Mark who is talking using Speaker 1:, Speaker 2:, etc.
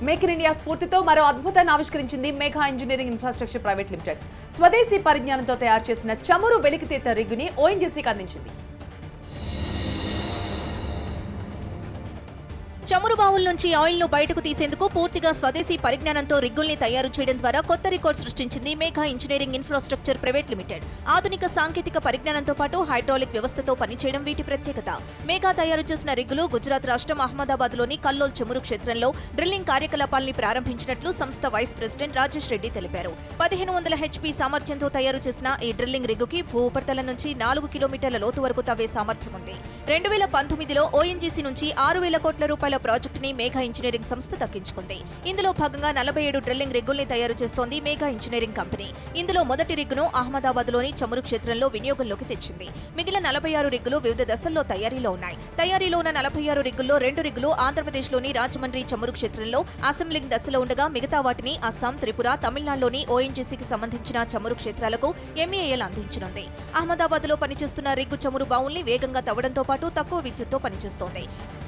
Speaker 1: make in India స్ఫూర్తితో మరో అద్భుతాన్ని ఆవిష్కరించింది Megha engineering infrastructure private limited స్వదేశీ పరిజ్ఞానంతో తయారు చేసిన చమురు వెలికితీత రిగ్గుని ఓఎన్జీసీకి అందించింది
Speaker 2: చమురు బావుల నుంచి ఆయిల్ ను బయటకు తీసేందుకు పూర్తిగా స్వదేశీ పరిజ్ఞానంతో రిగ్గుల్ని తయారు చేయడం ద్వారా కొత్త రికార్డ్ సృష్టించింది Megha engineering infrastructure private limited ఆధునిక సాంకేతిక పరిజ్ఞానంతో పాటు హైడ్రాలిక్ వ్యవస్థతో పనిచేయడం వీటి ప్రత్యేకత మేఘా తయారు చేసిన రిగ్గులు గుజరాత్ రాష్ట్రం అహ్మదాబాద్ లోని కల్లోల్ చమురు క్షేత్రంలో డ్రిల్లింగ్ కార్యకలాపాల్ని ప్రారంభించినట్లు సంస్థ వైస్ ప్రెసిడెంట్ రాజేష్ రెడ్డి తెలిపారు పదిహేను వందల హెచ్పీ సామర్థ్యంతో తయారు చేసిన ఈ డ్రిల్లింగ్ రిగ్గుకి భూ ఉపరితలం నుంచి నాలుగు కిలోమీటర్ల లోతు వరకు తవ్వే సామర్థ్యం ఉంది రెండు వేల పంతొమ్మిదిలో ఓఎన్జీసీ నుంచి ఆరు వేల కోట్ల రూపాయల ప్రాజెక్టుని మేఘా ఇంజనీరింగ్ సంస్థ దక్కించుకుంది ఇందులో భాగంగా నలభై ఏడు డ్రిల్లింగ్ రిగ్గుల్ని తయారు చేస్తోంది మేఘా ఇంజనీరింగ్ కంపెనీ ఇందులో మొదటి రిగ్గును అహ్మదాబాద్ లోని చమురు క్షేత్రంలో వినియోగంలోకి తెచ్చింది మిగిలిన నలభై ఆరు రిగ్గులు వివిధ దశల్లో తయారీలో ఉన్నాయి తయారీలో ఉన్న నలభై ఆరు రిగ్గుల్లో రెండు రిగ్గులు ఆంధ్రప్రదేశ్లోని రాజమండ్రి చమురు క్షేత్రంలో అసెంబ్లింగ్ దశలో ఉండగా మిగతా వాటిని అస్సాం త్రిపుర తమిళనాడులోని ఓఎన్జీసీకి సంబంధించిన చమురు క్షేత్రాలకు ఎంఏఎల్ అందించనుంది అహ్మదాబాద్ లో పనిచేస్తున్న రిగ్గు చమురు బావుల్ని వేగంగా తవ్వడంతో పాటు తక్కువ విద్యుత్తో పనిచేస్తోంది